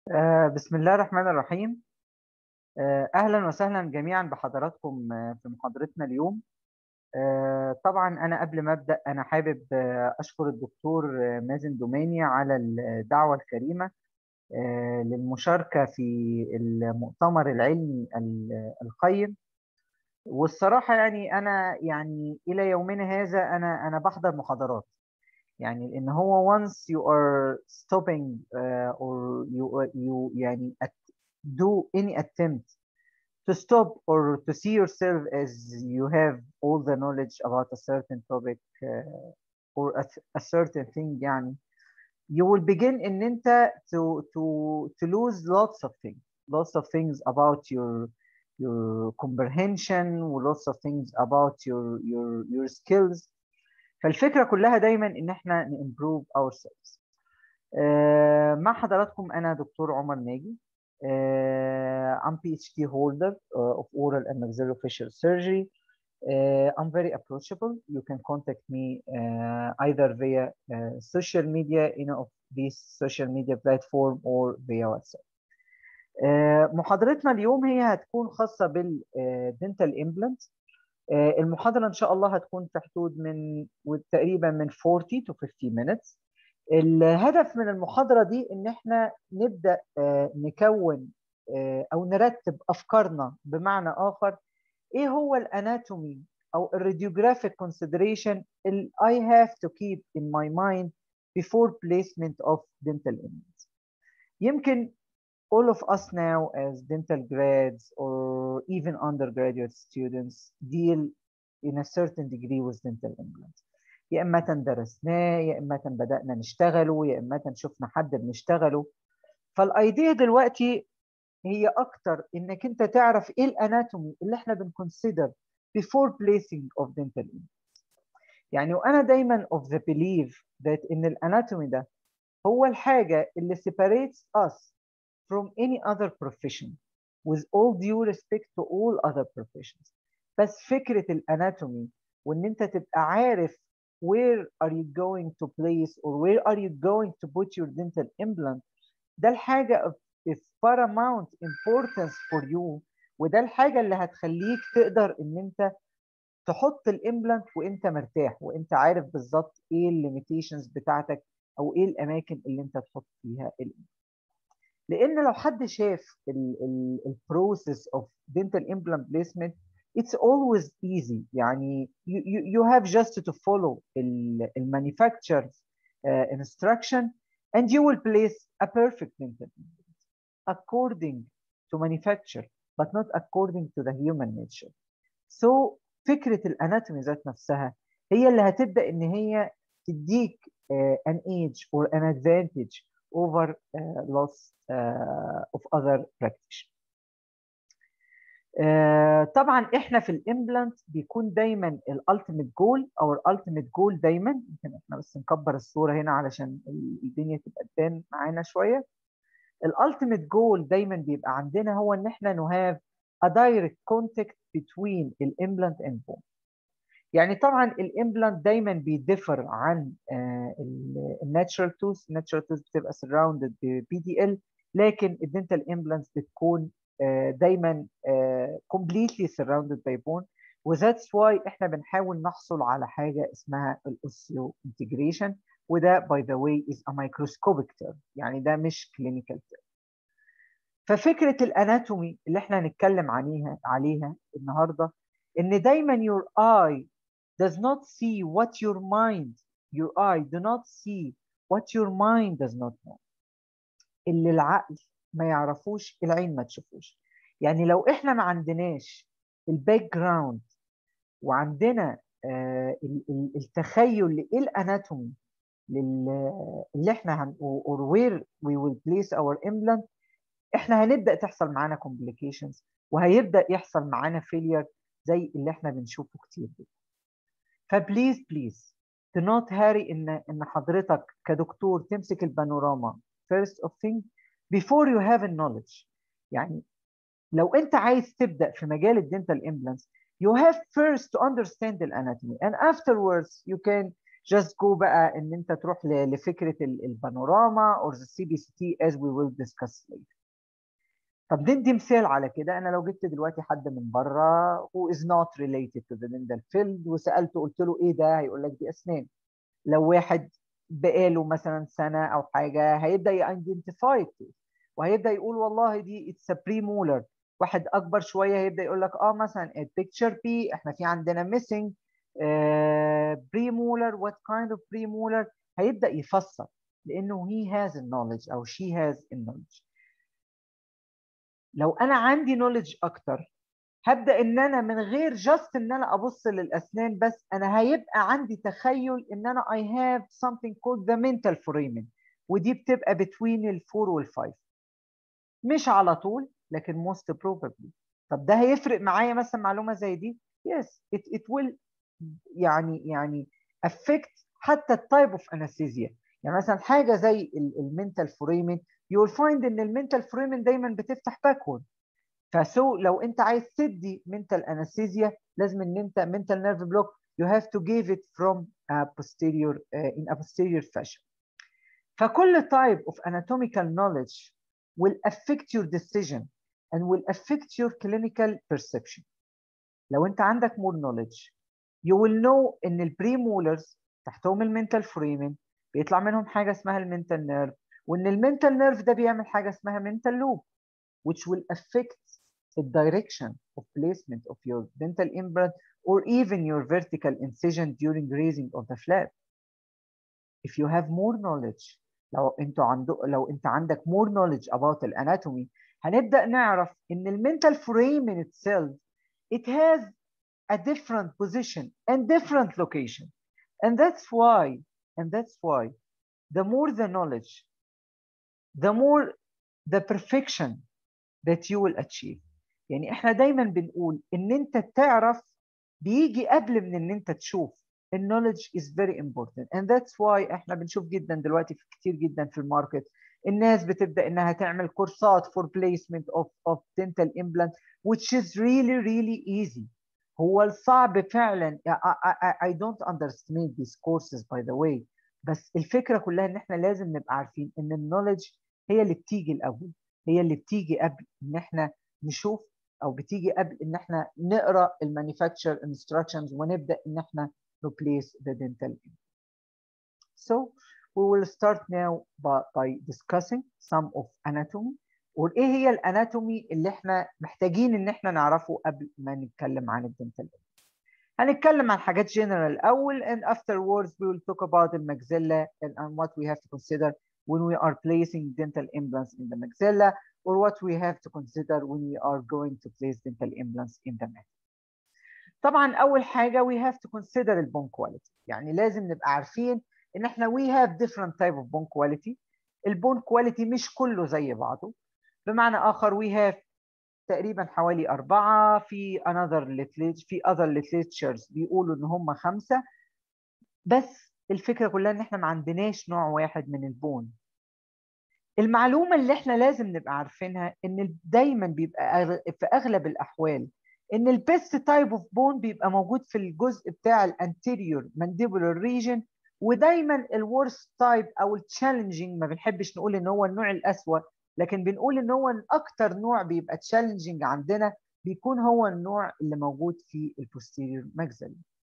آه، بسم الله الرحمن الرحيم آه، أهلا وسهلا جميعا بحضراتكم آه، في محاضرتنا اليوم آه، طبعا أنا قبل ما أبدأ أنا حابب آه، أشكر الدكتور آه، مازن دوماني على الدعوة الكريمة آه، للمشاركة في المؤتمر العلمي ال- القيم والصراحة يعني أنا يعني إلى يومنا هذا أنا أنا بحضر محاضرات يعني لأن هو once you are stopping uh, or you you يعني at- do any attempt to stop or to see yourself as you have all the knowledge about a certain topic uh, or a, a certain thing يعني you will begin in انت to to to lose lots of things lots of things about your your comprehension lots of things about your your your skills فالفكرة كلها دايما ان احنا نimprove ourselves آه، مع حضراتكم انا دكتور عمر ناجي آه، I'm PhD holder uh, of oral and maxillofacial surgery uh, I'm very approachable you can contact me uh, either via uh, social media any of these social media platform or via WhatsApp آه، محاضرتنا اليوم هي هتكون خاصة بالدنتال امبلانت المحاضرة إن شاء الله هتكون في حدود من تقريبا من 40 to 50 minutes الهدف من المحاضرة دي إن إحنا نبدأ آه، نكون آه، أو نرتب أفكارنا بمعنى آخر إيه هو الأناتومي أو الراديوجرافيك consideration اللي I have to keep in my mind before placement of dental implants. يمكن all of us now as dental grads or even undergraduate students deal in a certain degree with dental implants. يا اما درسناه يا اما بدانا نشتغله يا اما شفنا حد بنشتغله فالايديا دلوقتي هي اكتر انك انت تعرف ايه الاناتومي اللي احنا بنكونسيدر before placing of dental implants يعني وانا دايما of the belief that ان الاناتومي ده هو الحاجه اللي separates us from any other profession with all due respect to all other professions بس فكره الاناتومي وان انت تبقى عارف where are you going to place or where are you going to put your dental implant ده الحاجة of is paramount importance for you وده الحاجة اللي هتخليك تقدر ان انت تحط الامبلانت وانت مرتاح وانت عارف بالظبط ايه الليميتيشنز بتاعتك او ايه الاماكن اللي انت تحط فيها الامبلانت لان لو حد شاف البروسيس اوف dental implant placement it's always easy يعني you, you, you have just to follow the manufacturer's uh, instruction and you will place a perfect dental implant according to manufacturer but not according to the human nature so فكرة الاناتومي ذات نفسها هي اللي هتبدأ ان هي تديك uh, an age or an advantage over uh, lots uh, of other practice آه، طبعا احنا في الامبلانت بيكون دايما الالتيميت جول او الالتيميت جول دايما يمكن احنا بس نكبر الصوره هنا علشان الدنيا تبقى تبان معانا شويه الالتيميت جول دايما بيبقى عندنا هو ان احنا نو هاف a direct contact between الامبلانت and bone يعني طبعا الامبلانت دايما بيدفر عن الناتشرال توث الناتشرال توث بتبقى سراوندد ببي دي ال لكن الدنتال امبلانتس بتكون دايما completely surrounded by bone وذاتس واي احنا بنحاول نحصل على حاجه اسمها الاوسيو انتجريشن وده باي ذا واي از ا مايكروسكوبيك تيرم يعني ده مش كلينيكال تيرم ففكره الاناتومي اللي احنا هنتكلم عليها عليها النهارده ان دايما your eye does not see what your mind your eye do not see what your mind does not know اللي العقل ما يعرفوش العين ما تشوفوش يعني لو احنا ما عندناش الباك جراوند وعندنا آه التخيل لايه الاناتومي اللي احنا هن or where we will place our implant احنا هنبدا تحصل معانا complications وهيبدا يحصل معانا failure زي اللي احنا بنشوفه كتير جدا فبليز بليز do not hurry ان ان حضرتك كدكتور تمسك البانوراما first of thing before you have a knowledge يعني لو انت عايز تبدا في مجال الدنتال implants you have first to understand the anatomy and afterwards you can just go بقى ان انت تروح لفكره البانوراما or the CBCT as we will discuss later طب ندي مثال على كده انا لو جبت دلوقتي حد من بره who is not related to the dental field وسالته قلت له ايه ده هيقول لك دي اسنان لو واحد بقاله مثلا سنه او حاجه هيبدا يايدنتيفاي وهيبدا يقول والله دي اتس بري مولر واحد اكبر شويه هيبدا يقول لك اه مثلا البيكتشر بي احنا في عندنا ميسنج بري مولر وات كايند اوف بري مولر هيبدا يفسر لانه هي هاز النولج او شي هاز النولج لو انا عندي نولج اكتر هبدا ان انا من غير جاست ان انا ابص للاسنان بس انا هيبقى عندي تخيل ان انا I have something called the mental foramen ودي بتبقى between ال 4 وال 5 مش على طول لكن most probably طب ده هيفرق معايا مثلا معلومه زي دي yes it, it will يعني يعني affect حتى التايب اوف انستيزيا يعني مثلا حاجه زي المنتال فوريمن you will find ان المنتال فوريمن دايما بتفتح باكورد فسو لو انت عايز تدي mental anesthesia لازم ان انت mental nerve block you have to give it from a posterior uh, in a posterior fashion فكل type of anatomical knowledge will affect your decision and will affect your clinical perception لو انت عندك more knowledge you will know ان البريمولرز تحتهم المنتال فريمن بيطلع منهم حاجه اسمها المنتال نيرف وان المنتال نيرف ده بيعمل حاجه اسمها mental loop which will affect the direction of placement of your dental implant or even your vertical incision during raising of the flap. If you have more knowledge, لو انت عنده لو انت عندك more knowledge about الاناتومي هنبدا نعرف ان المنتال frame in itself it has a different position and different location and that's why and that's why the more the knowledge the more the perfection that you will achieve يعني احنا دايما بنقول ان انت تعرف بيجي قبل من ان انت تشوف النولج is very important and that's why احنا بنشوف جدا دلوقتي في كتير جدا في الماركت الناس بتبدا انها تعمل كورسات for placement of of dental implant which is really really easy هو الصعب فعلا I, I, I don't underestimate these courses by the way بس الفكره كلها ان احنا لازم نبقى عارفين ان النولج هي اللي بتيجي الاول هي اللي بتيجي قبل ان احنا نشوف او بتيجي قبل ان احنا نقرا المانيفاكتشر انستراكشنز ونبدا ان احنا replace the dental implant. So we will start now by, by discussing some of anatomy وايه هي الاناتومي اللي احنا محتاجين ان احنا نعرفه قبل ما نتكلم عن الدنتال هنتكلم عن حاجات general الاول and afterwards we will talk about the maxilla and, and what we have to consider when we are placing dental implants in the maxilla or what we have to consider when we are going to place dental implants in the mouth. طبعا اول حاجه we have to consider البون quality يعني لازم نبقى عارفين ان احنا we have different type of bone quality البون quality مش كله زي بعضه بمعنى اخر we have تقريبا حوالي أربعة في another literature في other literatures بيقولوا إن هم خمسة بس الفكرة كلها إن إحنا ما عندناش نوع واحد من البون المعلومة اللي إحنا لازم نبقى عارفينها إن دايما بيبقى في أغلب الأحوال إن البيست تايب اوف بون بيبقى موجود في الجزء بتاع الانتيريور مانديبولار ريجن ودايما الورست تايب او التشالنجينج ما بنحبش نقول ان هو النوع الاسوأ لكن بنقول ان هو اكتر نوع بيبقى تشالنجينج عندنا بيكون هو النوع اللي موجود في البوستيريور ماكسيل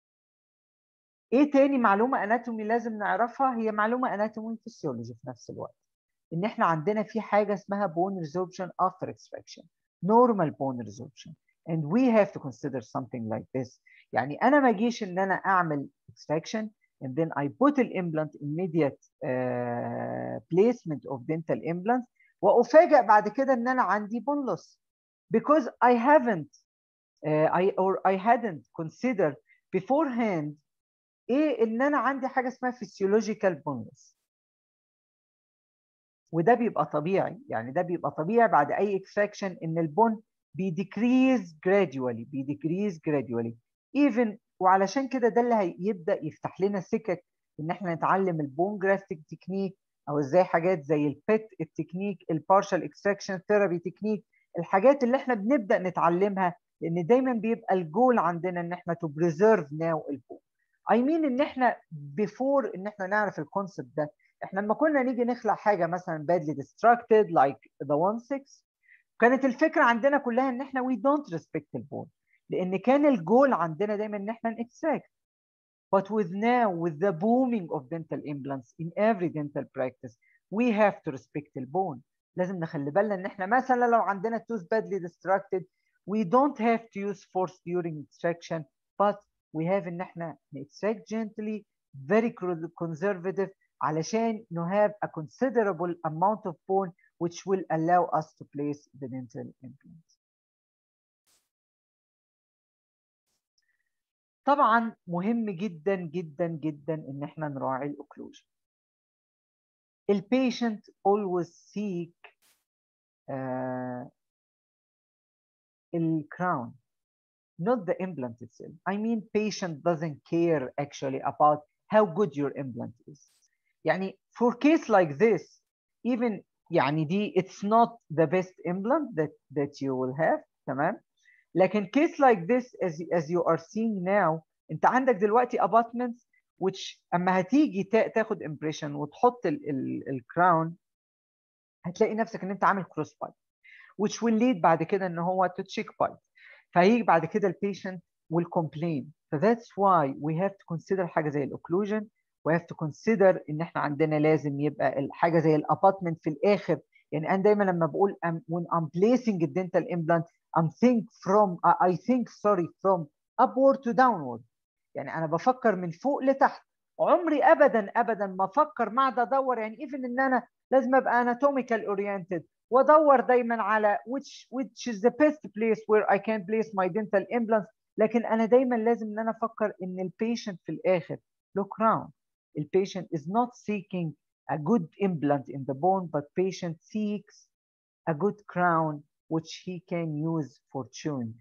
ايه تاني معلومه اناتومي لازم نعرفها هي معلومه اناتومي فيسيولوجي في نفس الوقت ان احنا عندنا في حاجه اسمها bone resorption after extraction normal bone resorption and we have to consider something like this يعني انا ما اجيش ان انا اعمل extraction and then I put the implant immediate uh, placement of dental implants وافاجئ بعد كده ان انا عندي bone loss because I haven't uh, I or I hadn't considered beforehand ايه ان انا عندي حاجه اسمها physiological bone loss وده بيبقى طبيعي يعني ده بيبقى طبيعي بعد اي extraction ان البون بيديكريز gradually بيديكريز gradually even وعلشان كده ده اللي هيبدا يفتح لنا سكك ان احنا نتعلم البون جرافتنج تكنيك او ازاي حاجات زي البيت التكنيك البارشال اكستراكشن ثيرابي تكنيك الحاجات اللي احنا بنبدا نتعلمها لان دايما بيبقى الجول عندنا ان احنا تو بريزيرف ناو البون I mean ان احنا before ان احنا نعرف الكونسبت ده احنا لما كنا نيجي نخلق حاجه مثلا badly destructed like the 1.6 كانت الفكره عندنا كلها ان احنا we don't respect البون لان كان الجول عندنا دايما ان احنا نextract but with now with the booming of dental implants in every dental practice we have to respect البون لازم نخلي بالنا ان احنا مثلا لو عندنا tooth badly destructed we don't have to use force during extraction but we have ان احنا extract gently very conservative علشان to have a considerable amount of bone which will allow us to place the dental implant. طبعا مهم جدا جدا جدا ان احنا نراعي الاوكلوجن. البيشنت always seek uh, الكراون not the implant itself. I mean patient doesn't care actually about how good your implant is. يعني for case like this even يعني دي it's not the best implant that that you will have تمام لكن case like this as as you are seeing now انت عندك دلوقتي abutments which اما هتيجي تاخد impression وتحط الكراون هتلاقي نفسك ان انت عامل cross bite which will lead بعد كده ان هو to check bite فهيجي بعد كده البيشنت will complain so that's why we have to consider حاجه زي الاوكلوجن we have to consider ان احنا عندنا لازم يبقى الحاجه زي الاباتمنت في الاخر يعني انا دايما لما بقول I'm, when I'm placing a dental implant I'm think from I think sorry from upward to downward يعني انا بفكر من فوق لتحت عمري ابدا ابدا ما افكر ما عاد ادور يعني even ان انا لازم ابقى anatomical oriented وادور دايما على which which is the best place where I can place my dental implants لكن انا دايما لازم ان انا افكر ان البيشنت في الاخر له crown the patient is not seeking a good implant in the bone, but patient seeks a good crown which he can use for chewing.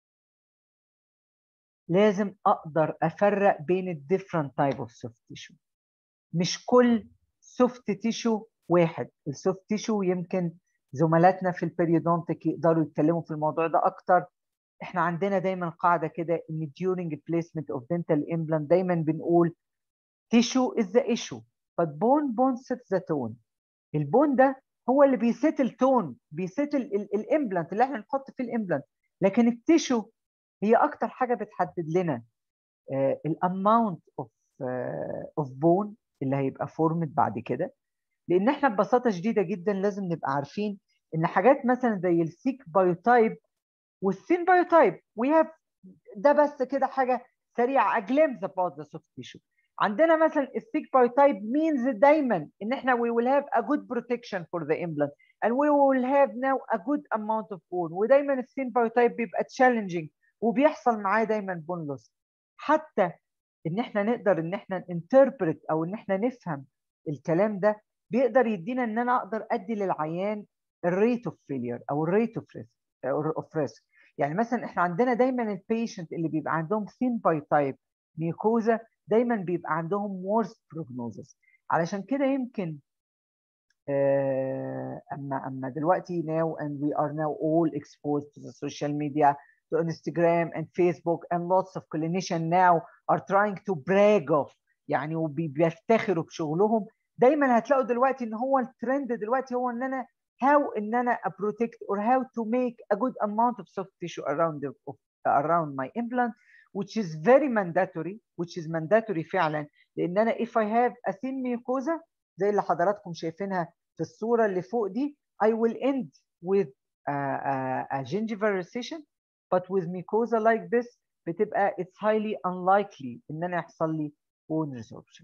لازم اقدر افرق بين ال different type of soft tissue. مش كل soft tissue واحد، السوفت تيشو يمكن زملاتنا في البريودونتك يقدروا يتكلموا في الموضوع ده اكتر. احنا عندنا دايما قاعده كده ان during placement of dental implant دايما بنقول tissue is the issue but bone bone sets the tone البون ده هو اللي بيست التون بيست الامبلانت اللي احنا نحط فيه الامبلانت لكن التيشو هي اكتر حاجه بتحدد لنا الاماونت اوف اوف بون اللي هيبقى فورمد بعد كده لان احنا ببساطه شديده جدا لازم نبقى عارفين ان حاجات مثلا زي الثيك بايوتايب والثين بايوتايب وي هاف ده بس كده حاجه سريعه a glimpse about the soft tissue عندنا مثلا الثيك بايوتايب means دايما ان احنا we will have a good protection for the implant and we will have now a good amount of bone ودايما الثين بايوتايب بيبقى challenging وبيحصل معاه دايما بون لوس حتى ان احنا نقدر ان احنا انتربرت او ان احنا نفهم الكلام ده بيقدر يدينا ان انا اقدر ادي للعيان الريت اوف فيلير او الريت اوف ريسك اوف ريسك يعني مثلا احنا عندنا دايما البيشنت اللي بيبقى عندهم ثين بايوتايب ميكوزا دايما بيبقى عندهم worst prognosis علشان كده يمكن اما اما دلوقتي now and we are now all exposed to the social media to Instagram and Facebook and lots of clinicians now are trying to brag of يعني وبيفتخروا بشغلهم دايما هتلاقوا دلوقتي ان هو الترند دلوقتي هو ان انا how ان انا protect or how to make a good amount of soft tissue around the, around my implant which is very mandatory which is mandatory فعلا لان انا if I have a thin mucosa زي اللي حضراتكم شايفينها في الصوره اللي فوق دي I will end with a, a, a gingival recession but with mucosa like this بتبقى it's highly unlikely ان انا يحصل لي bone resorption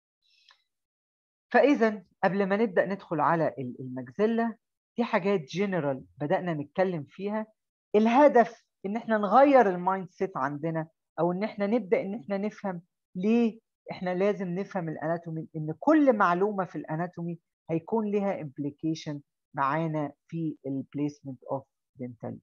فاذا قبل ما نبدا ندخل على المجزله دي حاجات جنرال بدانا نتكلم فيها الهدف ان احنا نغير المايند سيت عندنا او ان احنا نبدا ان احنا نفهم ليه احنا لازم نفهم الاناتومي ان كل معلومه في الاناتومي هيكون لها امبليكيشن معانا في البليسمنت اوف دنتال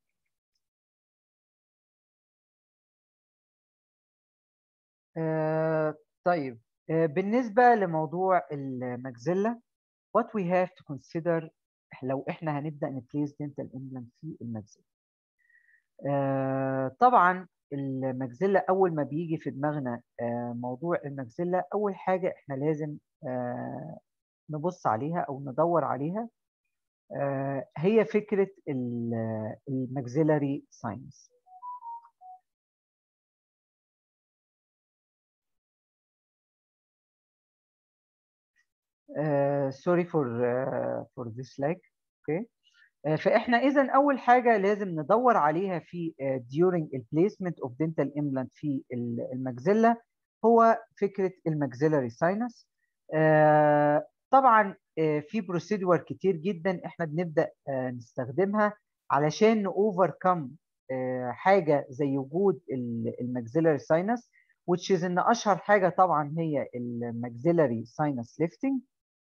آه طيب آه بالنسبه لموضوع المجزله what we have to consider لو احنا هنبدا نبليس دنتال امبلانت في المجزله آه طبعا المجزلة أول ما بيجي في دماغنا موضوع المجزلة أول حاجة إحنا لازم نبص عليها أو ندور عليها هي فكرة المجزلري ساينس سوري فور فور ذس لاج اوكي فاحنا اذا اول حاجه لازم ندور عليها في during البليسمنت اوف دنتال implant في المجزله هو فكره المجزلري ساينس طبعا في بروسيدور كتير جدا احنا بنبدا نستخدمها علشان نوفركم حاجه زي وجود المجزلري ساينس which is ان اشهر حاجه طبعا هي المجزلري ساينس ليفتنج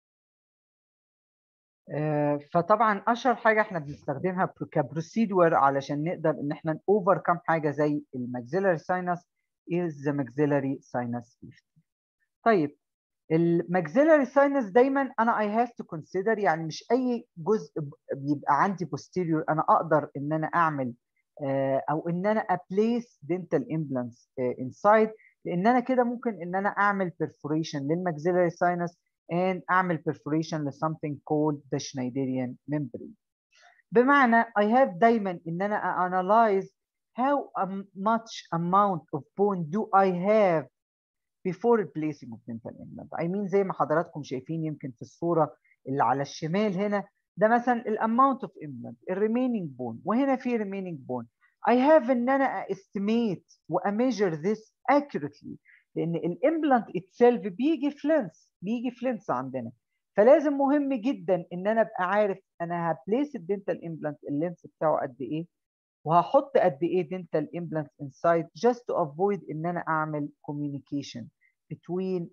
فطبعا اشهر حاجه احنا بنستخدمها كبروسيدور علشان نقدر ان احنا اوفركم حاجه زي الماكسيلاري ساينس is the maxillary sinus lifting. طيب الماكسيلاري ساينس دايما انا I have to consider يعني مش اي جزء بيبقى عندي posterior انا اقدر ان انا اعمل او ان انا ابليس dental implants inside لان انا كده ممكن ان انا اعمل perforation للماكسيلاري ساينس and اعمل perforation ل something called the Schneiderian membrane. بمعنى I have دايما ان انا analyze how much amount of bone do I have before placing of dental implant. I mean زي ما حضراتكم شايفين يمكن في الصورة اللي على الشمال هنا ده مثلا الاماونت اوف implant الريمينينج بون وهنا في remaining bone. I have ان انا estimate واميجر this accurately لان الامبلانت اتسيلف بيجي فلنس بيجي فلنس عندنا فلازم مهم جدا ان انا ابقى عارف انا هبليس الدنتال امبلانت اللينس بتاعه قد ايه وهحط قد ايه دنتال امبلانت انسايد جاست تو افويد ان انا اعمل communication between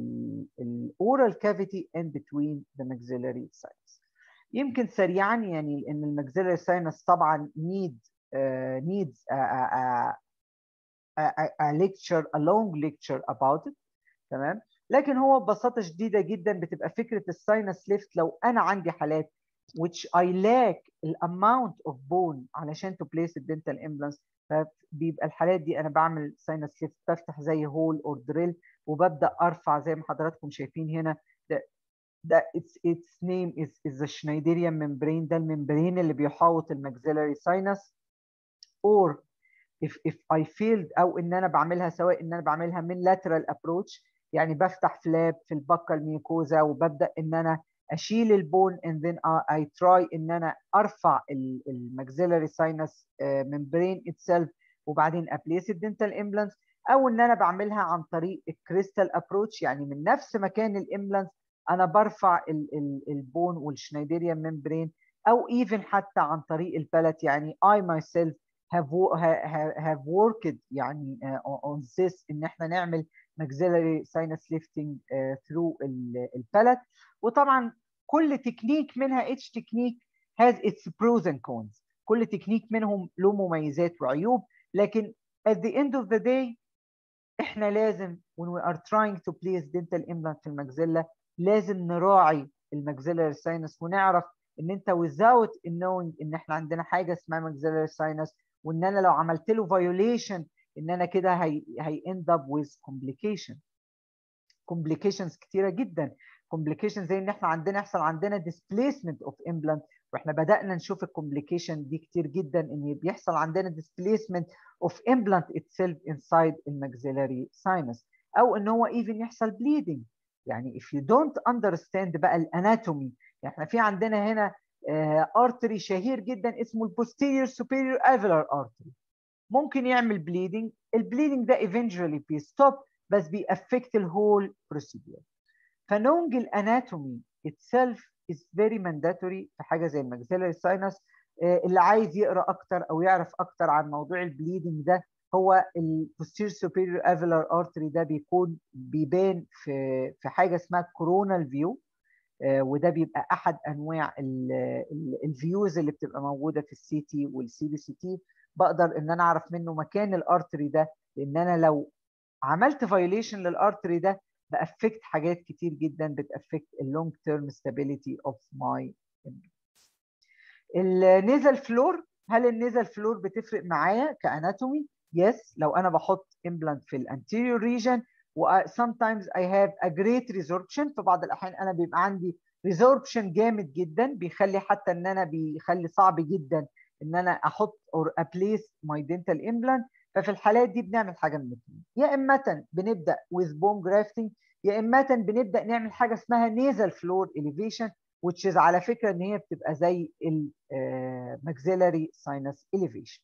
الاورال كافيتي and between the maxillary sinus يمكن سريعا يعني ان الماكسيلاري ساينس طبعا need uh, needs a, a, a, a lecture a long lecture about it تمام لكن هو ببساطه شديده جدا بتبقى فكره الساينس ليفت لو انا عندي حالات which I lack the amount of bone علشان to place the dental implants فبيبقى الحالات دي انا بعمل ساينس ليفت بفتح زي هول اور دريل وببدا ارفع زي ما حضراتكم شايفين هنا ده ده its its name is is the Schneiderian membrane ده الممبرين اللي بيحاوط الماكسيلاري ساينس or if if I failed او ان انا بعملها سواء ان انا بعملها من lateral approach يعني بفتح فلاب في البكال ميوكوزا وببدا ان انا اشيل البون and then I try ان انا ارفع الماكسيلاري ساينس ممبرين itself وبعدين ابليس الدنتال امبلانس او ان انا بعملها عن طريق الكريستال ابروتش يعني من نفس مكان الامبلانس انا برفع البون والشنايديريان ممبرين او even حتى عن طريق البلت يعني I myself have have worked يعني on this ان احنا نعمل maxillary sinus lifting through البلت وطبعا كل تكنيك منها each تكنيك has its pros and cons كل تكنيك منهم له مميزات وعيوب لكن at the end of the day احنا لازم when we are trying to place dental implant في المجزلة لازم نراعي الماكسيلاري ساينس ونعرف ان انت without knowing ان احنا عندنا حاجه اسمها maxillary sinus وان انا لو عملت له violation ان انا كده هي هي end up with complication complications كتيره جدا complications زي ان احنا عندنا يحصل عندنا displacement of implant واحنا بدانا نشوف الكومبليكيشن دي كتير جدا ان بيحصل عندنا displacement of implant itself inside الماكسيلاري sinus او ان هو even يحصل bleeding يعني if you don't understand بقى الاناتومي يعني احنا في عندنا هنا ارتري شهير جدا اسمه البوستيريور سوبيريور افيلار ارتري ممكن يعمل بليدنج البليدنج ده eventually بيستوب بس بيأفكت الهول بروسيدور فنونج الاناتومي itself is very mandatory في حاجه زي الماكسيلاري ساينس اللي عايز يقرا اكتر او يعرف اكتر عن موضوع البليدنج ده هو البوستير سوبيريور افيلار ارتري ده بيكون بيبان في في حاجه اسمها كورونال فيو وده بيبقى احد انواع الفيوز اللي بتبقى موجوده في السي تي والسي بي سي تي بقدر ان انا اعرف منه مكان الارتري ده لان انا لو عملت فايوليشن للارتري ده بافكت حاجات كتير جدا بتافكت اللونج تيرم ستابيليتي اوف ماي النيزل فلور هل النيزل فلور بتفرق معايا كاناتومي yes لو انا بحط implant في الانتيريور region و sometimes I have a great resorption في بعض الاحيان انا بيبقى عندي resorption جامد جدا بيخلي حتى ان انا بيخلي صعب جدا ان انا احط or place my dental implant ففي الحالات دي بنعمل حاجه من الاثنين يا اما بنبدا with bone grafting يا اما بنبدا نعمل حاجه اسمها nasal floor elevation which is على فكره ان هي بتبقى زي ال maxillary sinus elevation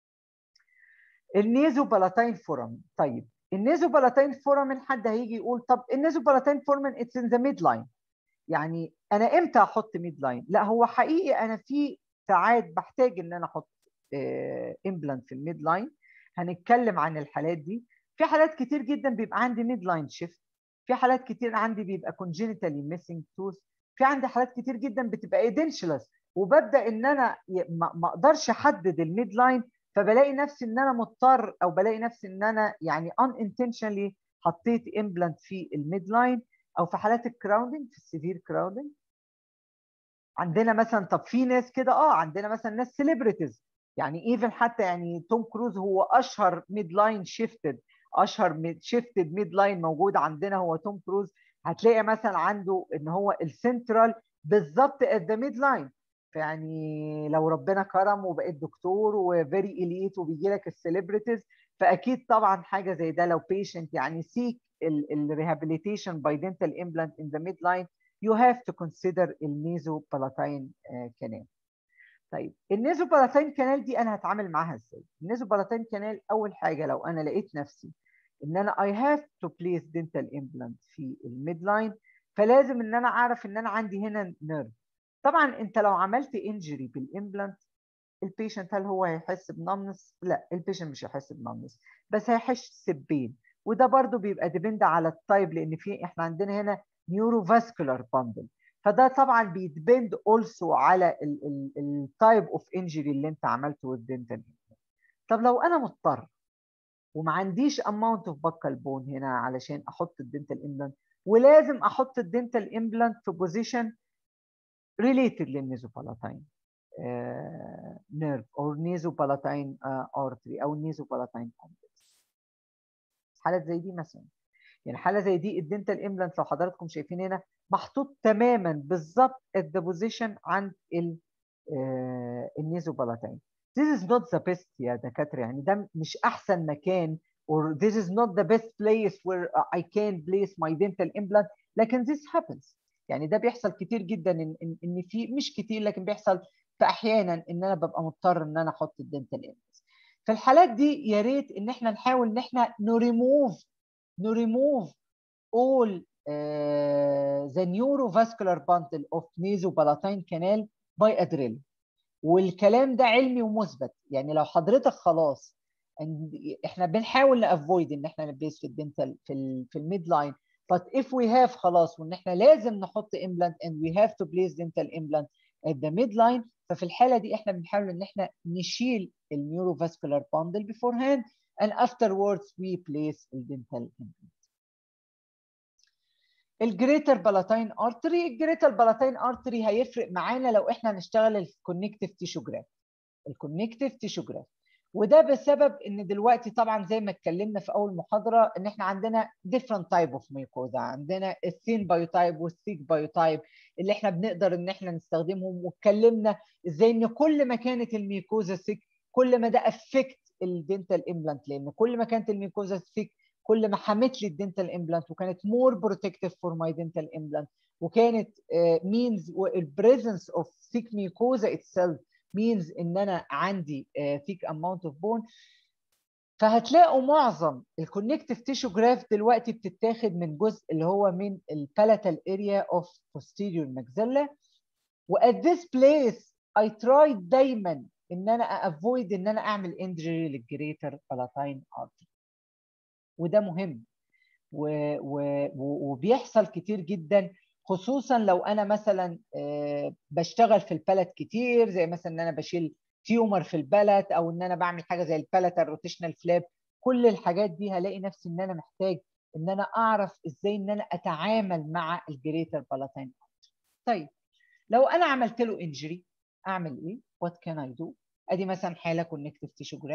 النيزو بالاتين فورم طيب النيزو بالاتين فورامين حد هيجي يقول طب النيزو بالاتين فورامين اتس ان ذا ميد لاين يعني انا امتى احط ميد لاين لا هو حقيقي انا في ساعات بحتاج ان انا احط امبلانت في الميد لاين هنتكلم عن الحالات دي في حالات كتير جدا بيبقى عندي ميد لاين شيفت في حالات كتير عندي بيبقى كونجينيتالي ميسنج توث في عندي حالات كتير جدا بتبقى ايدنشلس وببدا ان انا ما اقدرش احدد الميد لاين فبلاقي نفسي ان انا مضطر او بلاقي نفسي ان انا يعني unintentionally حطيت امبلانت في الميد لاين او في حالات الكراودنج في السيفير كراودنج عندنا مثلا طب في ناس كده اه عندنا مثلا ناس سيلبرتيز يعني ايفن حتى يعني توم كروز هو اشهر ميد لاين شيفتد اشهر شيفتد ميد لاين موجود عندنا هو توم كروز هتلاقي مثلا عنده ان هو السنترال بالظبط ات ذا ميد لاين فيعني لو ربنا كرم وبقيت دكتور وفيري اليت وبيجي لك السليبرتيز فاكيد طبعا حاجه زي ده لو بيشنت يعني سيك الريهابيليتيشن باي دنتال امبلانت ان ذا ميد لاين you have to consider النيزو بالاتين كانال طيب النيزو بالاتين كانال دي انا هتعامل معاها ازاي النيزو بالاتين كانال اول حاجه لو انا لقيت نفسي ان انا I have to place dental implant في الميد لاين فلازم ان انا اعرف ان انا عندي هنا نيرف طبعا انت لو عملت انجري بالامبلانت البيشنت هل هو هيحس بنمنس؟ لا البيشنت مش هيحس بنمنس بس هيحس بين وده برضو بيبقى ديبند على التايب لان في احنا عندنا هنا نيوروفاسكولار باندل فده طبعا بيدبند اولسو على التايب اوف انجري اللي انت عملته والدنتال طب لو انا مضطر وما عنديش اماونت اوف بكال بون هنا علشان احط الدنتال امبلانت ولازم احط الدنتال امبلانت في بوزيشن ريليتد للنيزوبالاتين نيرف او نيزوبالاتين ارتري او نيزوبالاتين كومبلكس حالات زي دي مثلا يعني حاله زي دي الدنتال امبلانت لو حضراتكم شايفين هنا محطوط تماما بالظبط at the position عند ال النيزوبالاتين this is not the best يا دكاتره يعني ده مش احسن مكان or this is not the best place where I can place my dental implant لكن this happens يعني ده بيحصل كتير جدا ان ان, إن في مش كتير لكن بيحصل في احيانا ان انا ببقى مضطر ان انا احط الدنتال امبلانت في الحالات دي يا ريت ان احنا نحاول ان احنا نريموف نريموف all uh, the neurovascular bundle of nasopalatine canal by a drill والكلام ده علمي ومثبت يعني لو حضرتك خلاص احنا بنحاول نافويد ان احنا نبيس في الدنتال في ال في الميد لاين but if we have خلاص وان احنا لازم نحط implant and we have to place dental implant at the midline ففي الحاله دي احنا بنحاول ان احنا نشيل النيوروفاسكولار bundle beforehand and afterwards we place الدنتال implant الجريتر بالاتين ارتري الجريتر بالاتين ارتري هيفرق معانا لو احنا هنشتغل الكونكتيف تيشو جراف الكونكتيف تيشو جراف وده بسبب ان دلوقتي طبعا زي ما اتكلمنا في اول محاضره ان احنا عندنا different type of mucosa عندنا الثين بايوتايب والثيك بايوتايب اللي احنا بنقدر ان احنا نستخدمهم واتكلمنا ازاي ان كل ما كانت الميكوزا ثيك كل ما ده افكت الدنتال امبلانت لان كل ما كانت الميكوزا ثيك كل ما حمت لي الدنتال امبلانت وكانت مور بروتكتيف فور ماي دنتال امبلانت وكانت مينز البريزنس اوف ثيك ميكوزا اتسيلف means ان انا عندي thick amount of bone فهتلاقوا معظم الكونكتيف تيشو جراف دلوقتي بتتاخد من جزء اللي هو من البالاتال اريا اوف posterior maxilla و at this place I tried دايما ان انا افويد ان انا اعمل انجري للجريتر بالاتاين ارتري وده مهم و... و... وبيحصل كتير جدا خصوصا لو انا مثلا بشتغل في البلد كتير زي مثلا ان انا بشيل تيومر في البلد او ان انا بعمل حاجه زي البلت الروتيشنال فلاب كل الحاجات دي هلاقي نفسي ان انا محتاج ان انا اعرف ازاي ان انا اتعامل مع الجريتر بالاتين طيب لو انا عملت له انجري اعمل ايه؟ وات كان اي دو؟ ادي مثلا حاله كونكتيف تيشو جراف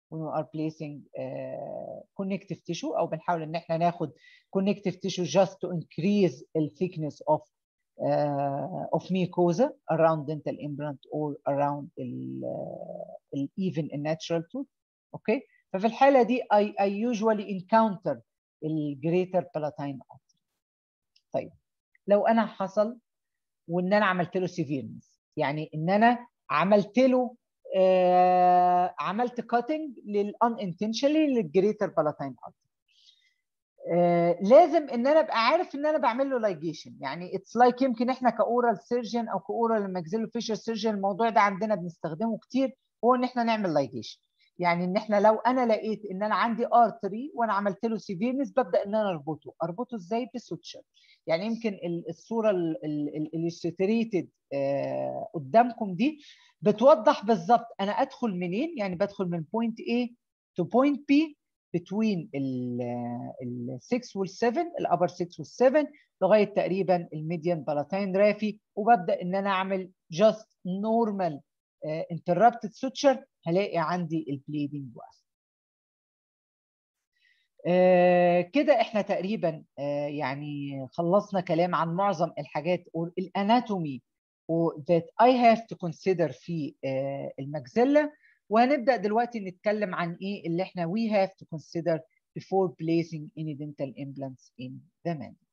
when we are placing uh, connective tissue او بنحاول ان احنا ناخد connective tissue just to increase the thickness of uh, of mucosa around dental implant or around ال, uh, ال even a natural tooth اوكي okay? ففي الحاله دي I, I usually encounter ال greater palatine artery طيب لو انا حصل وان انا عملت له سيفيرنس يعني ان انا عملت له آه عملت كاتنج للان انتشنالي للجريتر بالاتاين ارتري آه لازم ان انا ابقى عارف ان انا بعمل له لايجيشن يعني اتس لايك like يمكن احنا كاورال سيرجن او كاورال ماكسيلو فيشر سيرجن الموضوع ده عندنا بنستخدمه كتير هو ان احنا نعمل لايجيشن يعني ان احنا لو انا لقيت ان انا عندي ارتري وانا عملت له سيفيرنس ببدا ان انا اربطه اربطه ازاي بسوتشر يعني يمكن الصوره الستريتد قدامكم دي بتوضح بالظبط انا ادخل منين يعني بدخل من بوينت A to point B between ال 6 وال 7 الابر 6 وال 7 لغايه تقريبا الميديان بالاتاين رافي وببدا ان انا اعمل just normal uh, interrupted suture هلاقي عندي البليدنج واقف آه كده احنا تقريبا آه يعني خلصنا كلام عن معظم الحاجات الاناتومي that I have to consider في آه المجزلة وهنبدأ دلوقتي نتكلم عن ايه اللي احنا we have to consider before placing any dental implants in the mandible.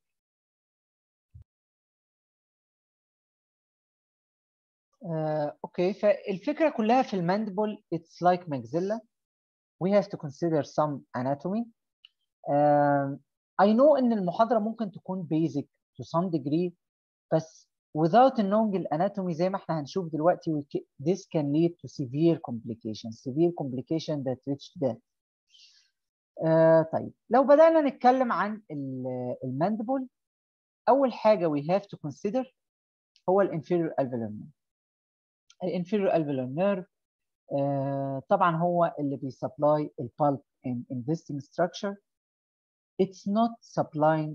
آه، اوكي فالفكرة كلها في الماندبل it's like maxilla we have to consider some anatomy uh, I know ان المحاضرة ممكن تكون basic to some degree بس without knowing الاناتومي زي ما احنا هنشوف دلوقتي this can lead to severe complications severe complication that reach death uh, طيب لو بدأنا نتكلم عن الماندبل أول حاجة we have to consider هو الانفيريور alveolar nerve الانفيريور alveolar nerve uh, طبعا هو اللي بيسبلاي البالب in investing structure it's not supplying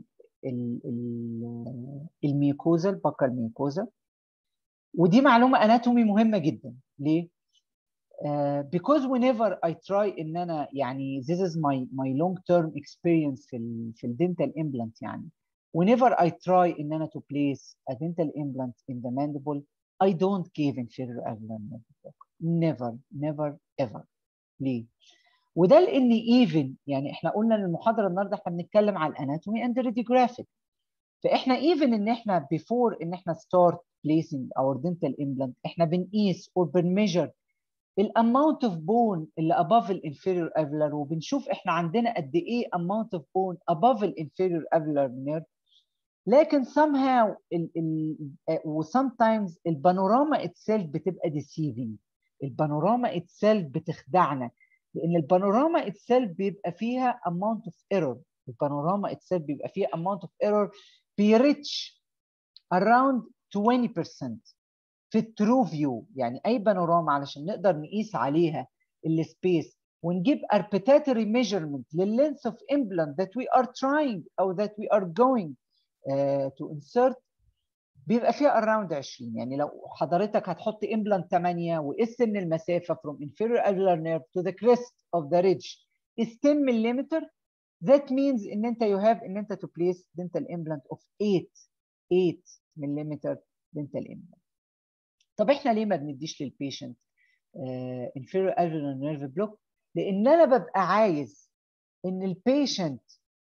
الميوكوزا البكا الميوكوزا ودي معلومه اناتومي مهمه جدا ليه؟ uh, because whenever I try ان انا يعني this is my my long term experience في ال في الدنتال implant يعني whenever I try ان انا to place a dental implant in the mandible I don't give inferior alveolar nerve never never ever ليه؟ وده لان ايفن يعني احنا قلنا ان المحاضره النهارده احنا بنتكلم على الاناتومي اند راديوجرافيك فاحنا ايفن ان احنا بيفور ان احنا ستارت بليسنج اور دنتال امبلانت احنا بنقيس اور بنميجر الاماونت اوف بون اللي اباف الانفيريور افلر وبنشوف احنا عندنا قد ايه اماونت اوف بون اباف الانفيريور افلر نيرف لكن somehow ال ال و sometimes البانوراما itself بتبقى deceiving البانوراما itself بتخدعنا لان البانوراما itself بيبقى فيها amount of error البانوراما itself بيبقى فيها amount of error بيريتش around 20% في الترو فيو يعني اي بانوراما علشان نقدر نقيس عليها السبيس ونجيب arbitrary measurement لللينث of implant that we are trying او that we are going uh, to insert بيبقى فيها around 20 يعني لو حضرتك هتحط implant 8 وقست ان المسافه from inferior alveolar nerve to the crest of the ridge is 10 mm that means ان انت you have ان انت to place dental implant of 8 8 mm dental implant طب احنا ليه ما بنديش للبيشنت uh, inferior alveolar nerve block لان انا ببقى عايز ان البيشنت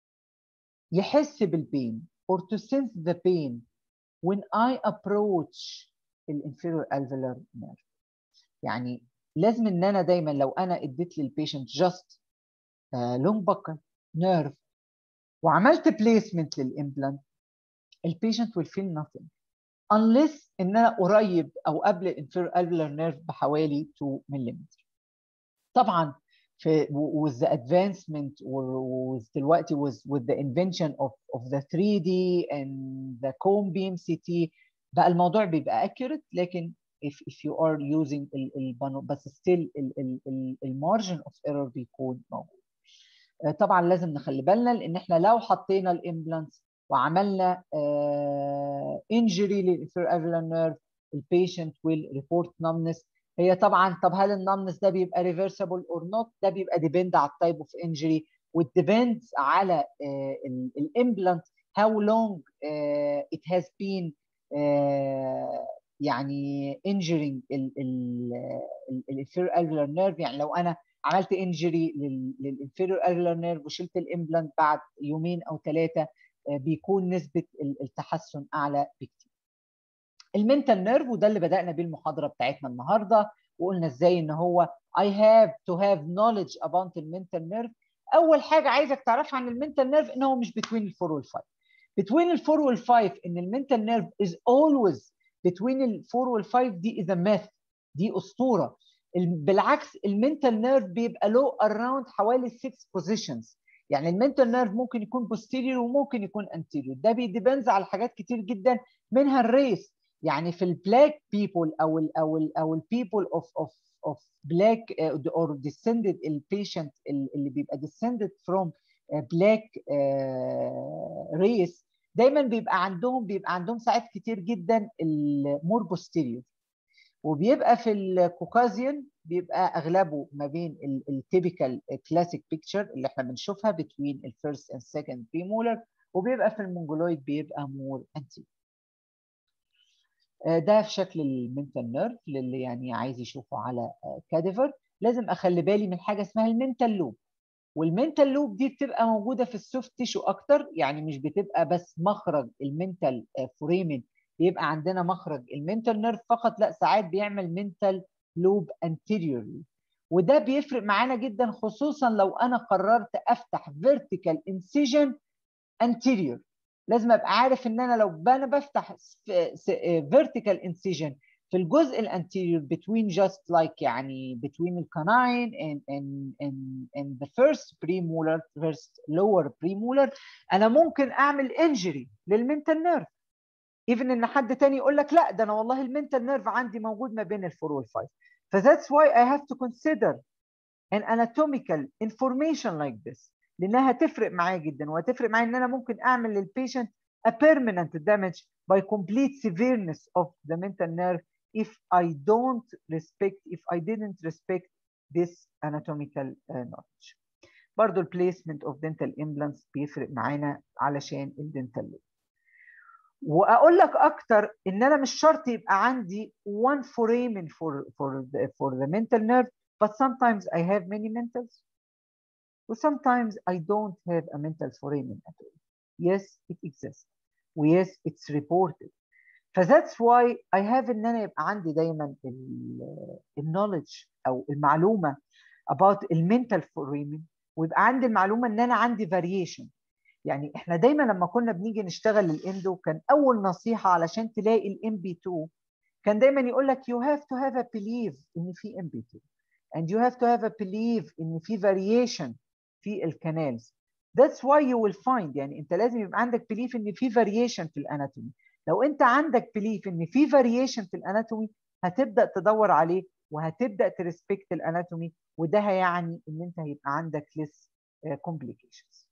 يحس بالبين or to sense the pain when I approach الانفيريور alveolar nerve يعني لازم ان انا دايما لو انا اديت للبيشنت جاست لونج بكر نيرف وعملت بليسمنت للامبلانت البيشنت will feel nothing unless ان انا قريب او قبل الانفيريور alveolar nerve بحوالي 2 ملم طبعا في with the advancement with دلوقتي with with the invention of of the 3D and the cone beam CT بقى الموضوع بيبقى accurate لكن if if you are using ال ال بس still ال ال ال المارجن of error بيكون موجود. طبعا لازم نخلي بالنا لان احنا لو حطينا الامبلانتس وعملنا uh, injury للانفيريور alveolar nerve البيشنت will report numbness هي طبعا طب هل النمنس ده بيبقى ريفرسبل اور نوت ده بيبقى ديبند على التايب اوف انجري والديبندز على الامبلانت هاو لونج ات هاز بين يعني injuring الانفيريور الفيرور نيرف يعني لو انا عملت انجري للانفيريور الفيرور نيرف وشلت الامبلانت بعد يومين او ثلاثه بيكون نسبه التحسن اعلى بكتير. المنتال نيرف وده اللي بدانا بيه المحاضره بتاعتنا النهارده وقلنا ازاي ان هو I have to have knowledge about المنتال نيرف اول حاجه عايزك تعرفها عن المنتال نيرف ان هو مش between الفور والفايف. between الفور والفايف ان المنتال نيرف is always between الفور والفايف دي is a myth دي اسطوره بالعكس المنتال نيرف بيبقى له اراوند حوالي 6 بوزيشنز يعني المنتال نيرف ممكن يكون بوستيريور وممكن يكون انتيريور ده بيديبنز على حاجات كتير جدا منها الريس يعني في البلاك بيبول او ال او ال او البيبول اوف اوف اوف بلاك اور ديسندد البيشنت اللي بيبقى ديسندد فروم بلاك ريس دايما بيبقى عندهم بيبقى عندهم ساعات كتير جدا المور بوستيريور وبيبقى في الكوكازيان بيبقى اغلبه ما بين التيبيكال كلاسيك بيكتشر اللي احنا بنشوفها بين الفيرست اند سكند بريمولر وبيبقى في المونجولويد بيبقى مور انتي ده في شكل المنتال نيرف للي يعني عايز يشوفه على كاديفر لازم اخلي بالي من حاجه اسمها المنتال لوب والمنتال لوب دي بتبقى موجوده في السوفت تيشو اكتر يعني مش بتبقى بس مخرج المنتال فوريمن بيبقى عندنا مخرج المنتال نيرف فقط لا ساعات بيعمل منتال لوب انتيريورلي وده بيفرق معانا جدا خصوصا لو انا قررت افتح فيرتيكال انسيجن انتيريور لازم ابقى عارف ان انا لو انا بفتح فيرتيكال انسيجن في الجزء الانتيريور between just like يعني between الكناين and and and and the first premolar first lower premolar انا ممكن اعمل انجري للمنتال نيرف ايفن ان حد تاني يقول لك لا ده انا والله المنتال نيرف عندي موجود ما بين الفور والفايف فذاتس واي I have to consider an anatomical information like this لانها هتفرق معايا جدا وهتفرق معايا ان انا ممكن اعمل للبيشنت a permanent damage by complete severeness of the mental nerve if I don't respect if I didn't respect this anatomical uh, knowledge. برضو البليسمنت اوف dental implants بيفرق معانا علشان الدنتال لوب. واقول لك اكتر ان انا مش شرط يبقى عندي one foramen for for the, for the mental nerve but sometimes I have many mentals sometimes I don't have a mental foramen at all. Yes, it exists. Yes, it's reported. فذاتس واي I have ان انا يبقى عندي دايما النولج او المعلومه about المنتال foramen ويبقى عندي المعلومه ان انا عندي variation يعني احنا دايما لما كنا بنيجي نشتغل الاندو كان اول نصيحه علشان تلاقي الام بي 2 كان دايما يقول لك you have to have a belief ان في ام بي 2 and you have to have a belief ان في variation في الكنالز that's why you will find يعني انت لازم يبقى عندك belief ان في variation في الاناتومي لو انت عندك belief ان في variation في الاناتومي هتبدا تدور عليه وهتبدا تريسبكت الاناتومي وده هيعني ان انت هيبقى عندك less complications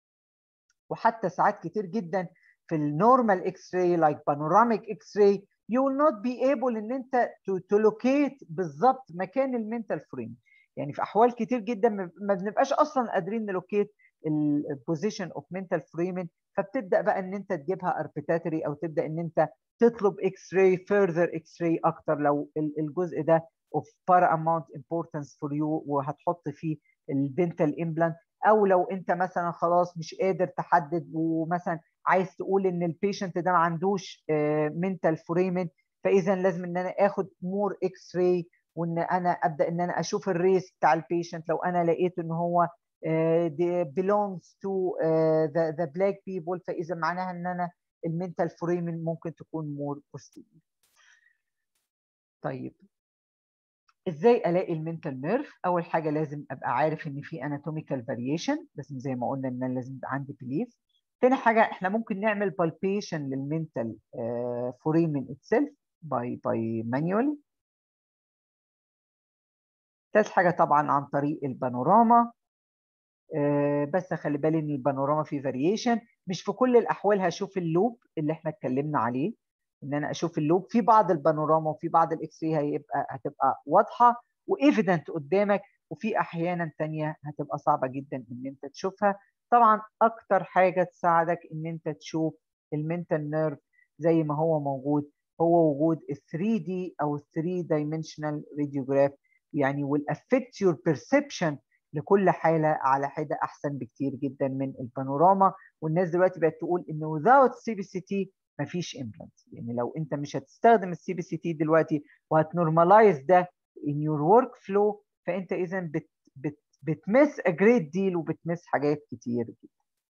وحتى ساعات كتير جدا في النورمال اكس راي لايك بانوراميك اكس راي you will not be able ان انت to, to locate بالظبط مكان المنتال فريم يعني في احوال كتير جدا ما بنبقاش اصلا قادرين نلوكيت البوزيشن اوف منتال فريمن فبتبدا بقى ان انت تجيبها اربيتاتري او تبدا ان انت تطلب اكس راي فيرذر اكس راي اكتر لو الجزء ده اوف paramount importance for you وهتحط فيه الدنتال امبلانت او لو انت مثلا خلاص مش قادر تحدد ومثلا عايز تقول ان البيشنت ده ما عندوش منتال فريمن فاذا لازم ان انا اخد مور اكس راي وان انا ابدا ان انا اشوف الريس بتاع البيشنت لو انا لقيت ان هو uh, belongs to uh, the, the black people فاذا معناها ان انا المنتال فريمن ممكن تكون مور posterior. طيب ازاي الاقي المنتال نيرف اول حاجه لازم ابقى عارف ان في اناتوميكال فاريشن لازم زي ما قلنا ان انا لازم يبقى عندي بليف تاني حاجه احنا ممكن نعمل بالبيشن للمنتال فوريمن اتسيلف باي باي مانيوالي ثالث حاجه طبعا عن طريق البانوراما أه بس خلي بالي ان البانوراما فيه فاريشن مش في كل الاحوال هشوف اللوب اللي احنا اتكلمنا عليه ان انا اشوف اللوب في بعض البانوراما وفي بعض الاكس راي هيبقى هتبقى واضحه وايفيدنت قدامك وفي احيانا ثانيه هتبقى صعبه جدا ان انت تشوفها طبعا اكتر حاجه تساعدك ان انت تشوف المنتال نيرف زي ما هو موجود هو وجود ال 3 دي او 3 دايمنشنال راديوجراف يعني will affect your perception لكل حاله على حده احسن بكتير جدا من البانوراما والناس دلوقتي بقت تقول ان without سي بي سي تي مفيش امبلانت يعني لو انت مش هتستخدم السي بي سي تي دلوقتي وهتنورماليز ده in your work flow فانت اذا بت بت بتمس a great deal وبتمس حاجات كتير جدا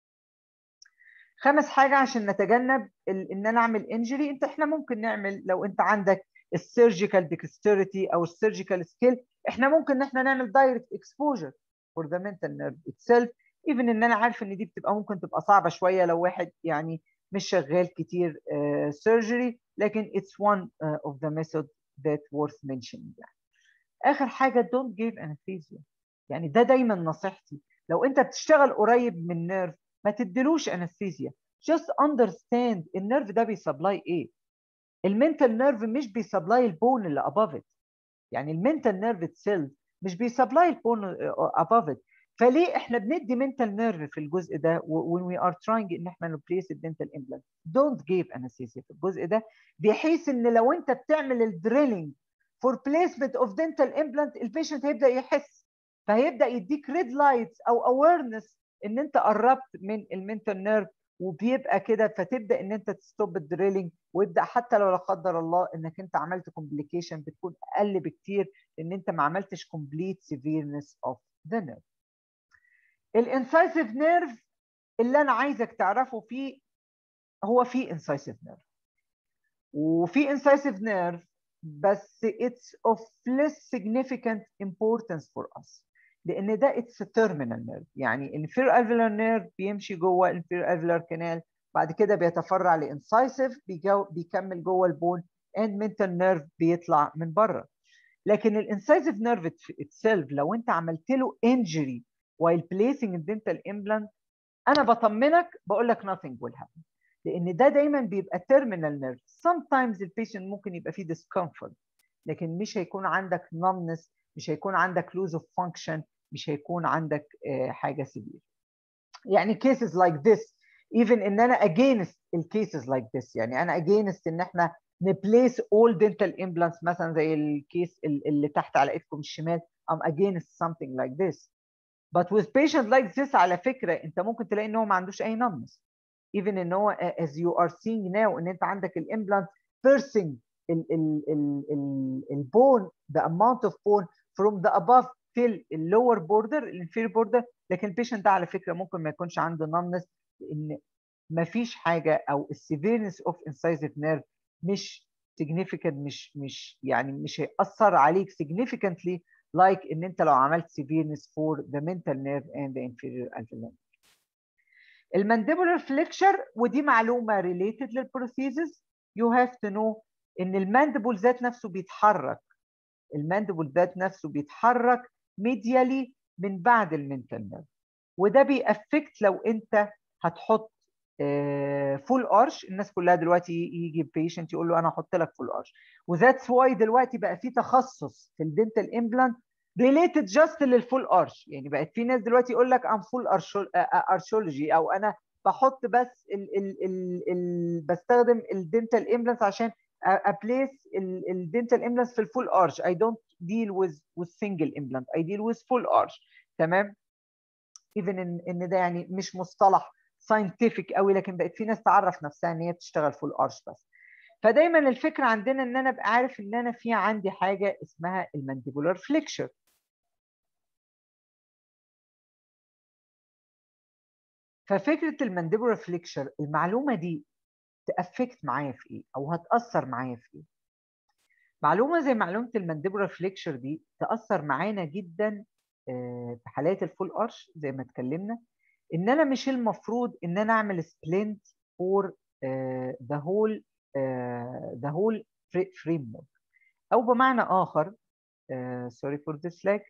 خامس حاجه عشان نتجنب ان انا اعمل انجري انت احنا ممكن نعمل لو انت عندك السيرجيكال ديكستريتي او السيرجيكال سكيل احنا ممكن ان احنا نعمل دايركت اكسبوجر فور ذا منتال نيرف اتسيلف ايفن ان انا عارف ان دي بتبقى ممكن تبقى صعبه شويه لو واحد يعني مش شغال كتير سيرجري uh, لكن it's one uh, of the method that worth mentioning يعني. اخر حاجه don't give anesthesia يعني ده دايما نصيحتي لو انت بتشتغل قريب من نيرف ما تديلوش انستيزيا just understand النيرف ده بيسبلاي ايه المنتال نيرف مش بيسبلاي البون اللي above it يعني المنتال نيرف اتسيلف مش بيسبلاي البون above it فليه احنا بندي منتال نيرف في الجزء ده when we are trying ان احنا نبليس الدنتال امبلانت don't give anesthesia في الجزء ده بحيث ان لو انت بتعمل الدريلينج for placement of dental implant البيشنت هيبدا يحس فهيبدا يديك ريد لايتس او awareness ان انت قربت من المنتال نيرف وبيبقى كده فتبدا ان انت تستوب الدريلينج ويبدا حتى لو لا قدر الله انك انت عملت كومبليكيشن بتكون اقل بكتير لان انت ما عملتش كومبليت سيفيرنس اوف ذا نيرف الانسايسيف نيرف اللي انا عايزك تعرفه فيه هو في انسايسيف نيرف وفي انسايسيف نيرف بس it's of less significant importance for us لان ده اتس تيرمينال نيرف يعني الفير الفيلر نيرف بيمشي جوه الفير الفيلر كانال بعد كده بيتفرع لانسايسيف بيكمل جوه البون اند منتال نيرف بيطلع من بره لكن الانسايسيف نيرف اتسيلف لو انت عملت له انجري while placing a dental implant انا بطمنك بقول لك nothing will happen لان ده دايما بيبقى terminal nerve sometimes البيشنت ممكن يبقى فيه discomfort لكن مش هيكون عندك numbness مش هيكون عندك lose of function مش هيكون عندك حاجه سيفير يعني cases like this even ان انا against الكيسز like this يعني انا against ان احنا نبليس all dental implants مثلا زي الكيس اللي تحت على ايدكم الشمال I'm against something like this but with patient like this على فكره انت ممكن تلاقي ان هو ما عندوش اي numbness even ان هو as you are seeing now ان انت عندك الامبلانت piercing ال ال ال ال البون the amount of bone from the above till lower border الانفيريور border لكن البيشنت ده على فكره ممكن ما يكونش عنده numbness لان ما فيش حاجه او السيفيرنس اوف انسايزيف نيرف مش significant مش مش يعني مش هيأثر عليك significantly like ان انت لو عملت severeness for the mental nerve and the inferior alveolar المانديبولار فليكشر ودي معلومه related للبروسيسز you have to know ان المانديبول ذات نفسه بيتحرك المانديبول ذات نفسه بيتحرك ميديالي من بعد المنتال نيرف وده بيأفكت لو انت هتحط فول ارش الناس كلها دلوقتي يجي بيشنت يقول له انا هحط لك فول ارش وذاتس واي دلوقتي بقى في تخصص في الدنتال امبلانت ريليتد جاست للفول ارش يعني بقت في ناس دلوقتي يقول لك ام فول ارشولوجي او انا بحط بس ال ال ال ال بستخدم الدنتال امبلانت عشان ابليس الدنتال امبلانت في الفول ارش اي دونت ديل وذ وذ سنجل امبلانت اي ديل وذ فول ارش تمام ايفن ان ان ده يعني مش مصطلح ساينتفك قوي لكن بقت في ناس تعرف نفسها ان هي بتشتغل فول ارش بس فدايما الفكره عندنا ان انا ابقى عارف ان انا في عندي حاجه اسمها المانديبولار فليكشر ففكره المانديبولار فليكشر المعلومه دي تافكت معايا في ايه او هتاثر معايا في ايه معلومه زي معلومه المانديبولار فليكشر دي تاثر معانا جدا في حالات الفول ارش زي ما اتكلمنا ان انا مش المفروض ان انا اعمل سبلنت فور ذا هول ذا هول فريم ورك او بمعنى اخر سوري فور ذس لاج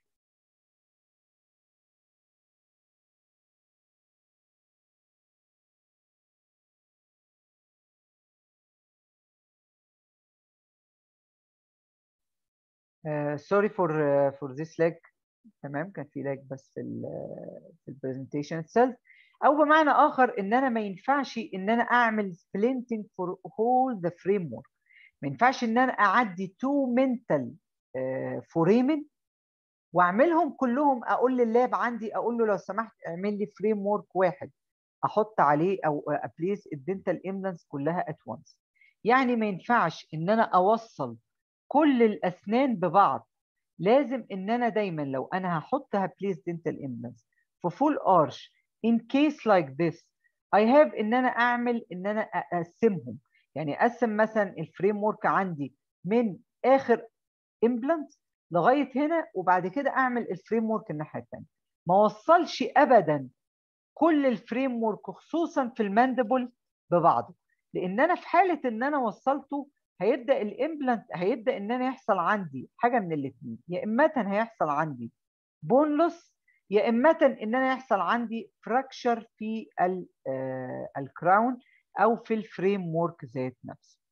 سوري فور فور ذيس لاج تمام كان في لاج بس في ال في البرزنتيشن اتسيلف او بمعنى اخر ان انا ما ينفعش ان انا اعمل سبلنتنج فور هول ذا فريم ورك ما ينفعش ان انا اعدي تو منتال فوريمن واعملهم كلهم اقول لللاب عندي اقول له لو سمحت اعمل لي فريم ورك واحد احط عليه او ابليس الدنتال امبلانس كلها ات وانس يعني ما ينفعش ان انا اوصل كل الاسنان ببعض لازم ان انا دايما لو انا هحط هبليس دنتال امبلانس في فول ارش in case like this I have ان انا اعمل ان انا اقسمهم يعني اقسم مثلا الفريم ورك عندي من اخر امبلانت لغايه هنا وبعد كده اعمل الفريم ورك الناحيه الثانيه ما وصلش ابدا كل الفريم ورك خصوصا في الماندبل ببعضه لان انا في حاله ان انا وصلته هيبدا الامبلانت هيبدا ان انا يحصل عندي حاجه من الاثنين يا اما هيحصل عندي بونلس يا اما ان انا يحصل عندي فراكشر في الكراون او في الفريم ورك ذات نفسه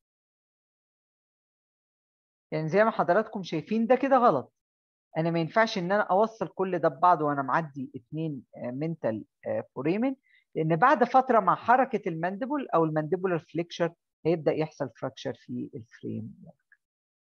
يعني زي ما حضراتكم شايفين ده كده غلط انا ما ينفعش ان انا اوصل كل ده ببعض وانا معدي اثنين منتال فوريمن لان بعد فتره مع حركه الماندبل او الماندبولار فليكشر هيبدا يحصل فراكشر في الفريم ورك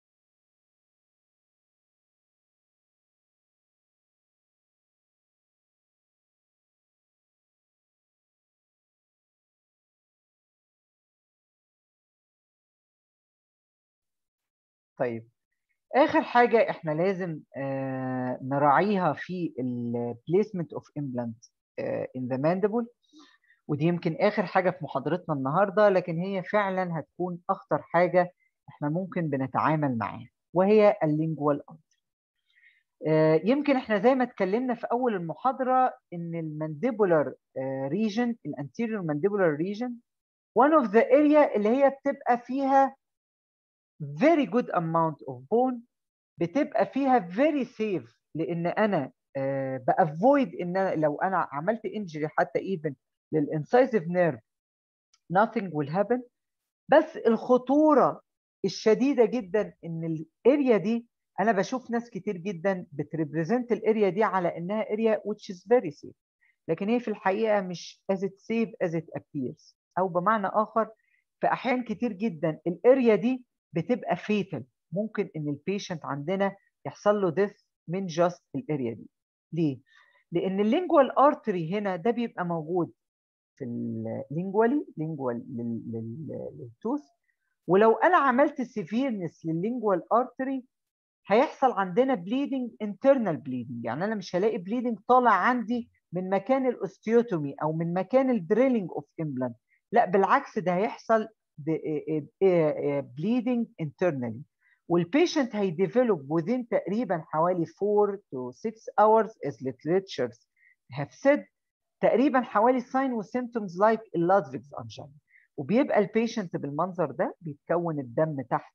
طيب اخر حاجه احنا لازم آه نراعيها في البليسمنت اوف امبلانت ان ذا ماندبل ودي يمكن اخر حاجه في محاضرتنا النهارده لكن هي فعلا هتكون اخطر حاجه احنا ممكن بنتعامل معاها وهي اللينجوال آه يمكن احنا زي ما اتكلمنا في اول المحاضره ان المانديبولار ريجن الانتيريور مانديبولار ريجن one of the area اللي هي بتبقى فيها very good amount of bone بتبقى فيها very safe لان انا آه بافويد ان أنا لو انا عملت انجري حتى even للانسايسيف نيرف nothing will happen بس الخطوره الشديده جدا ان الاريا دي انا بشوف ناس كتير جدا بتريبريزنت الاريا دي على انها اريا which is very safe لكن هي في الحقيقه مش as it safe as it appears او بمعنى اخر في احيان كتير جدا الاريا دي بتبقى فيتال ممكن ان البيشنت عندنا يحصل له ديث من جاست الاريا دي ليه لان اللينجوال ارتري هنا ده بيبقى موجود في اللينجوالي لينجوال للتوث ولو انا عملت سيفيرنس لللينجوال ارتري هيحصل عندنا بليدنج انترنال بليدنج يعني انا مش هلاقي بليدنج طالع عندي من مكان الاوستيوتومي او من مكان الدريلينج اوف امبلانت لا بالعكس ده هيحصل bleeding internally والبيشنت هيديفلوب within تقريبا حوالي 4 to 6 hours as literatures have said تقريبا حوالي sign symptoms like اللادفيكس angina وبيبقى البيشنت بالمنظر ده بيتكون الدم تحت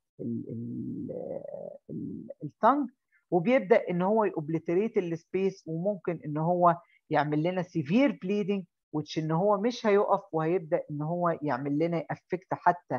التنج وبيبدا ان هو يوبليتريت السبيس وممكن ان هو يعمل لنا سيفير بليدنج which ان هو مش هيقف وهيبدا ان هو يعمل لنا افكت حتى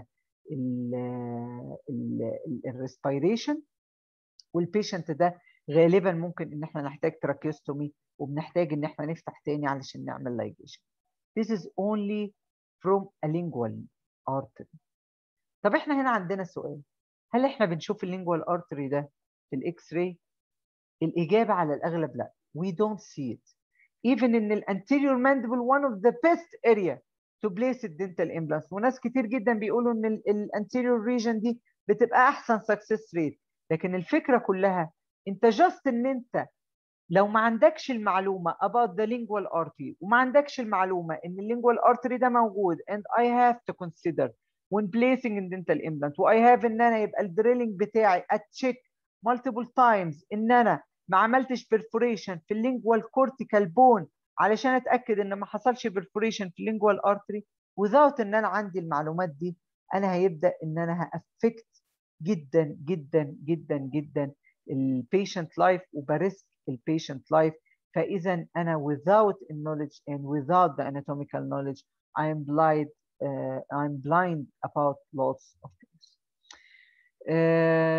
الريسبيريشن والبيشنت ده غالبا ممكن ان احنا نحتاج تراكيوستومي وبنحتاج ان احنا نفتح تاني علشان نعمل لايجيشن. This is only from a lingual artery. طب احنا هنا عندنا سؤال هل احنا بنشوف اللينجوال ارتري ده في الاكس راي؟ الاجابه على الاغلب لا. We don't see it. even in the anterior mandible one of the best area to place the dental implants وناس كتير جدا بيقولوا ان الانتيريور ريجن دي بتبقى احسن سكسس ريت لكن الفكره كلها انت جاست ان انت لو ما عندكش المعلومه about the lingual artery وما عندكش المعلومه ان اللينجوال artery ده موجود and I have to consider when placing in dental implant و I have ان انا يبقى الدريلينج بتاعي اتشيك multiple times ان انا ما عملتش برفوريشن في اللينجوال كورتيكال بون علشان اتاكد ان ما حصلش برفوريشن في اللينجوال ارتري without ان انا عندي المعلومات دي انا هيبدا ان انا هافكت جدا جدا جدا جدا البيشنت لايف وبريسك البيشنت لايف فاذا انا without knowledge and without the anatomical knowledge I am blind uh, I'm blind about lots of things. Uh,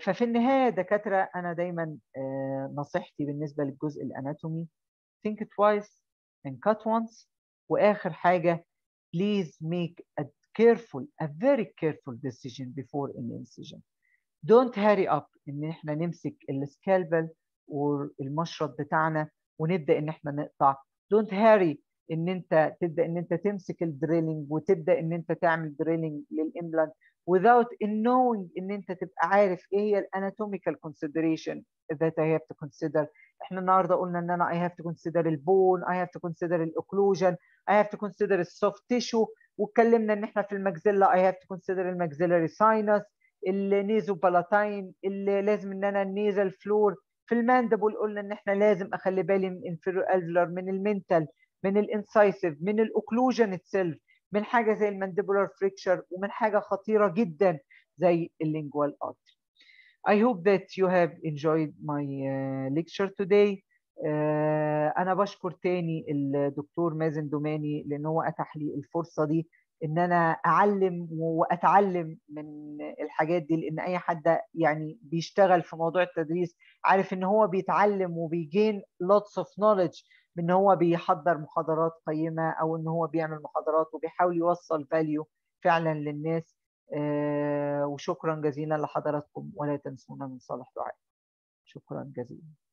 ففي النهايه دكاتره انا دايما نصيحتي بالنسبه للجزء الاناتومي think twice and cut once واخر حاجه please make a careful a very careful decision before an incision don't hurry up ان احنا نمسك السكالبل والمشرط بتاعنا ونبدا ان احنا نقطع don't hurry ان انت تبدا ان انت تمسك الدريلنج وتبدا ان انت تعمل دريلنج للامبلانت without knowing ان انت تبقى عارف ايه هي الاناتوميكال consideration that I have to consider احنا النهارده قلنا ان انا I have to consider البون I have to consider الاوكلوجن I have to consider السوفت تيشو واتكلمنا ان احنا في المجزله I have to consider المجزيلاري ساينس النيزو بالاتاين اللي لازم ان انا النيزل فلور في الماندبل قلنا ان احنا لازم اخلي بالي من الانفيريور الفلر من المنتال من الانسايسيف من الاوكلوجن اتسيلف من حاجه زي المانديبولار فريكشر ومن حاجه خطيره جدا زي اللينجوال ارتري I hope that you have enjoyed my uh, lecture today. Uh, أنا بشكر تاني الدكتور مازن دوماني لأن هو أتاح لي الفرصة دي إن أنا أعلم وأتعلم من الحاجات دي لأن أي حد يعني بيشتغل في موضوع التدريس عارف إن هو بيتعلم وبيجين lots of knowledge من هو بيحضر محاضرات قيمة أو إن هو بيعمل محاضرات وبيحاول يوصل فاليو فعلا للناس آه وشكرا جزيلا لحضراتكم ولا تنسونا من صالح دعائكم شكرا جزيلا